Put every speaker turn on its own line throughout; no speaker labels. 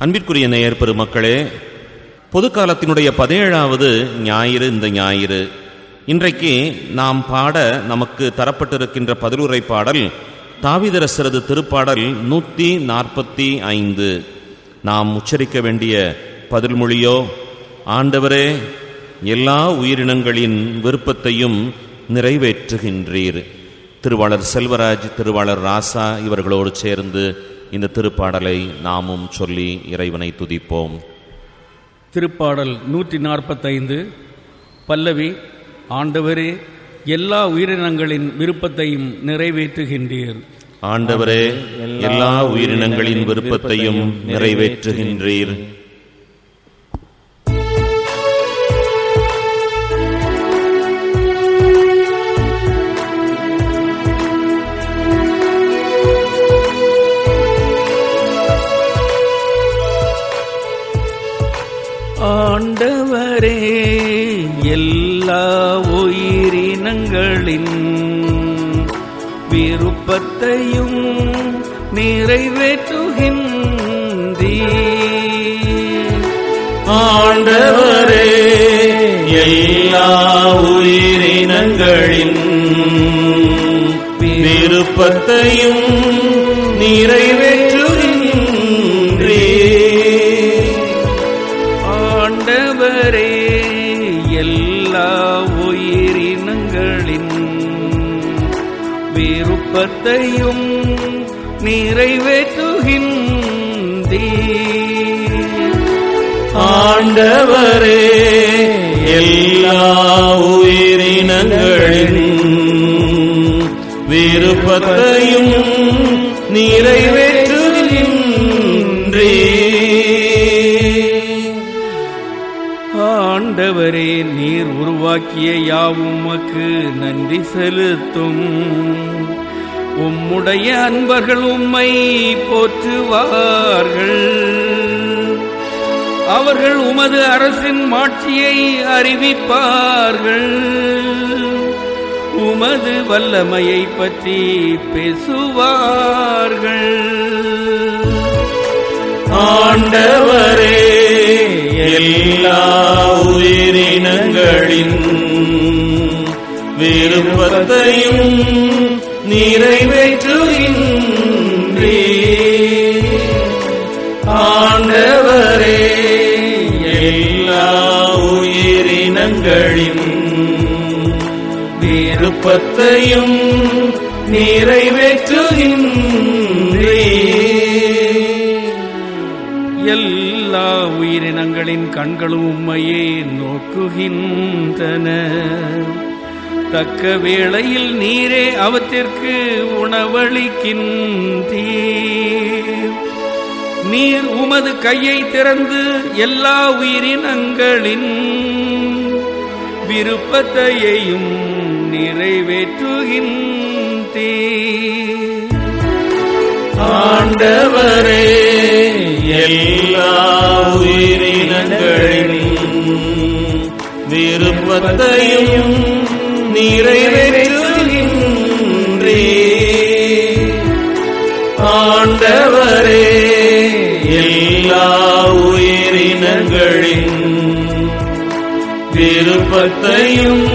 அன்பிற்குரிய நேயர் பெருமக்களே பொதுக்காலத்தினுடைய பதினேழாவது ஞாயிறு இந்த ஞாயிறு இன்றைக்கு நாம் பாட நமக்கு தரப்பட்டிருக்கின்ற பதிலுரை பாடல் தாவிதரசரது திருப்பாடல் நூற்றி நாற்பத்தி ஐந்து நாம் உச்சரிக்க வேண்டிய பதில்மொழியோ ஆண்டவரே எல்லா உயிரினங்களின் விருப்பத்தையும் நிறைவேற்றுகின்றீர் திருவாளர் செல்வராஜ் திருவாளர் ராசா இவர்களோடு சேர்ந்து இந்த திருப்பாடலை நாமும் சொல்லி இறைவனை துதிப்போம்
திருப்பாடல் நூற்றி நாற்பத்தைந்து பல்லவி ஆண்டவரே எல்லா உயிரினங்களின் விருப்பத்தையும் நிறைவேற்றுகின்றீர்
ஆண்டவரே எல்லா உயிரினங்களின் விருப்பத்தையும் நிறைவேற்றுகின்றீர்
ஆண்டவரே எல்லா உயிரினங்களின் விருப்பத்தையும் நிறைவேற்றுகின்றீர்
ஆண்டவரே எல்லா உயிரினங்களின் விருப்பத்தையும் நிறைவேற்றுகின்றீர்
ஆண்டவரே எல்லா உயிரினங்களின் விருப்பத்தையும் நிறைவேற்றுகின்றீர்
ஆண்டவரே எல்லா உயிரினங்களின் விருப்பத்தையும் நிறைவேற்றுகின்றீர்
ஆண்டவரே நீர் உருவாக்கிய யாவும் உமக்கு நன்றி செலுத்தும் உம்முடைய அன்பர்கள் உம்மை போற்றுவார்கள் அவர்கள் உமது அரசின் மாட்சியை அறிவிப்பார்கள் உமது வல்லமையை பற்றி பேசுவார்கள்
ஆண்டவரே எல்லா உயிரினங்களின் விருப்பத்தையும் நிறைவேற்றுகின்றீர் ஆண்டவரே எல்லா உயிரினங்களின் விருப்பத்தையும் நிறைவேற்றுகின்றீர்
எல்லா உயிரினங்களின் கண்களும் உம்மையே நோக்குகின்றன தக்க வேளையில் நீரே அவற்றிற்கு உணவளிக்கின்றீர் நீர் உமது கையை திறந்து எல்லா உயிரினங்களின் விருப்பத்தையும் நிறைவேற்றுகின்றீர்
ஆண்டவரே எல்லா உயிரினங்களின் விருப்பத்தையும் நிறைவேற்றுகின்றீர் ஆண்டவரே எல்லா உயிரினங்களின் விருப்பத்தையும்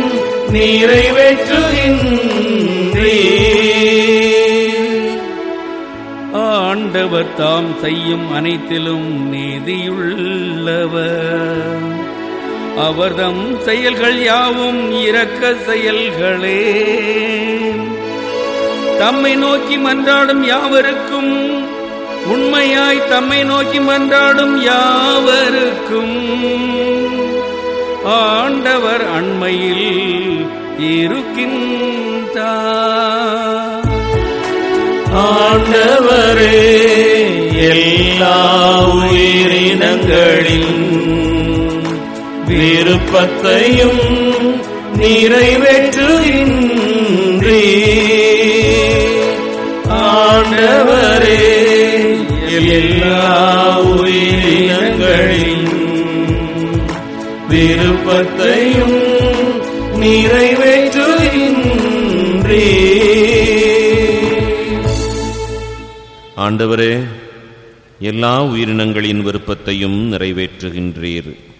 நிறைவேற்றுகின்றீர்
ஆண்டவர் தாம் செய்யும் அனைத்திலும் நீதியுள்ளவர் அவர்தம் செயல்கள் யாவும் இரக்க செயல்களே தம்மை நோக்கி மன்றாடும் யாவருக்கும் உண்மையாய் தம்மை நோக்கி மன்றாடும் யாவருக்கும் ஆண்டவர் அண்மையில் இருக்கின்றார்
ஆண்டவரே எல்லா உயிரினங்களின் விருப்பத்தையும் நிறைவேற்றுகின்றீர் ஆண்டவரே எல்லா உயிரினங்களின் விருப்பத்தையும் நிறைவேற்றுகின்றீர் ஆண்டவரே
எல்லா உயிரினங்களின் விருப்பத்தையும் நிறைவேற்றுகின்றீர்